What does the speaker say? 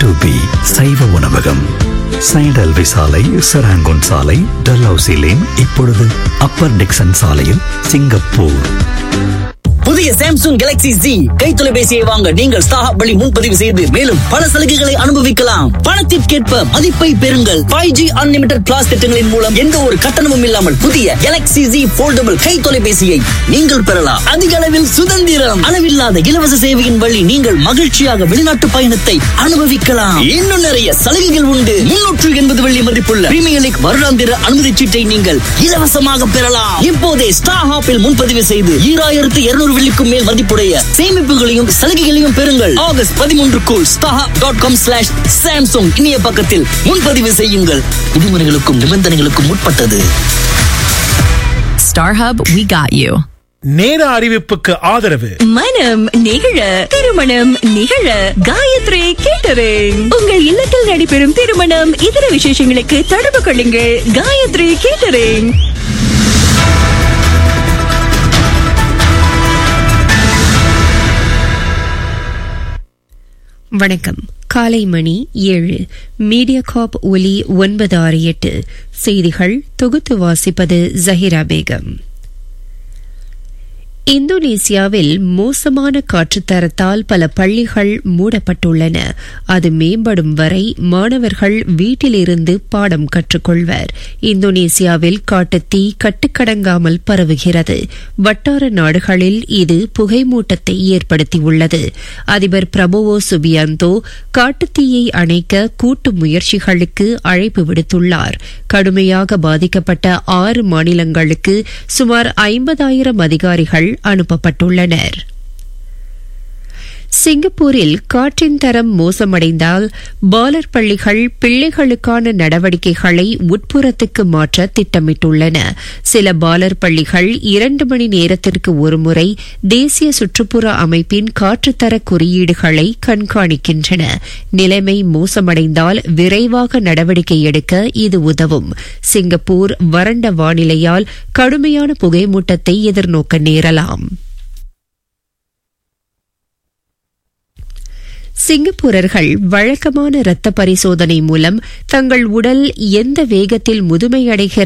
To be சைவ உணவகம் சைடல்வி சாலை செராங்கோன் சாலை டல்ஹவுசி லேன் இப்பொழுது அப்பர் டிக்சன் சாலையில் சிங்கப்பூர் புதிய சாம்சங் கேலக்ஸி Z கை தொலைபேசியை வாங்க நீங்கள் ஸ்டாஹப் வழி முன்பதிவு செய்து மேலும் பல சலுகைகளை அனுபவிக்கலாம் பணத்திற்கேற்ப மதிப்பை பெறுங்கள் ஃபைவ் ஜி அன்லிமிடெட் பிளாஸ் திட்டங்களின் மூலம் எந்த ஒரு கட்டணமும் இல்லாமல் புதிய கேலக்ஸி Z போல்டபிள் கை தொலைபேசியை நீங்கள் பெறலாம் அதிக அளவில் சுதந்திரம் அளவில்லாத இலவச சேவையின் வழி நீங்கள் மகிழ்ச்சியாக வெளிநாட்டு பயணத்தை அனுபவிக்கலாம் இன்னும் நிறைய சலுகைகள் உண்டு முன்னூற்று எண்பது வெள்ளி மதிப்புள்ள பிரீமியர் லீக் வருடாந்திர அனுமதி சீட்டை நீங்கள் இலவசமாக பெறலாம் இப்போதே ஸ்டார் ஹாப்பில் முன்பதிவு செய்து ஈராயிரத்து இருநூறு வெள்ளிக்கும் மேல் மதிப்புடைய சேமிப்புகளையும் சலுகைகளையும் பெறுங்கள் ஆகஸ்ட் பதிமூன்றுக்குள் ஸ்டாஹா டாட் காம் ஸ்லாஷ் சாம்சங் இணைய பக்கத்தில் முன்பதிவு செய்யுங்கள் விதிமுறைகளுக்கும் நிபந்தனைகளுக்கும் உட்பட்டது StarHub, we got you. நேர அறிவிப்புக்கு ஆதரவு மனம் நிகழ திருமணம் நிகழ காயத்ரி கேட்டரிங் உங்கள் இல்லத்தில் நடைபெறும் திருமணம் இதர விசேஷங்களுக்கு தொடர்பு கொள்ளுங்கள் காயத்ரி கேட்டரிங் வணக்கம் காலை மணி ஏழு மீடியா காப் ஒலி ஒன்பது ஆறு எட்டு செய்திகள் தொகுத்து வாசிப்பது ஜஹிரா பேகம் இந்தோனேசியாவில் மோசமான காற்றுத்தரத்தால் பல பள்ளிகள் மூடப்பட்டுள்ளன அது மேம்படும் வரை மாணவர்கள் வீட்டிலிருந்து பாடம் கற்றுக்கொள்வர் இந்தோனேசியாவில் காட்டுத்தீ கட்டுக்கடங்காமல் பரவுகிறது வட்டார நாடுகளில் இது புகைமூட்டத்தை ஏற்படுத்தியுள்ளது அதிபர் பிரபோவோ சுபியாந்தோ காட்டுத்தீயை அணைக்க கூட்டு முயற்சிகளுக்கு அழைப்பு விடுத்துள்ளார் கடுமையாக பாதிக்கப்பட்ட ஆறு மாநிலங்களுக்கு சுமார் ஐம்பதாயிரம் அதிகாரிகள் அனுப்பப்பட்டுள்ளனர் சிங்கப்பூரில் காற்றின் தரம் மோசமடைந்தால் பாலர் பள்ளிகள் பிள்ளைகளுக்கான நடவடிக்கைகளை உட்புறத்துக்கு மாற்ற திட்டமிட்டுள்ளன சில பாலர் பள்ளிகள் இரண்டு மணி நேரத்திற்கு ஒருமுறை தேசிய சுற்றுப்புற அமைப்பின் காற்றுத்தர குறியீடுகளை கண்காணிக்கின்றன நிலைமை மோசமடைந்தால் விரைவாக நடவடிக்கை எடுக்க இது உதவும் சிங்கப்பூர் வறண்ட வானிலையால் கடுமையான புகைமூட்டத்தை எதிர்நோக்க நேரலாம் சிங்கப்பூரர்கள் வழக்கமான இரத்த பரிசோதனை மூலம் தங்கள் உடல் எந்த வேகத்தில் முதுமையடைகிறது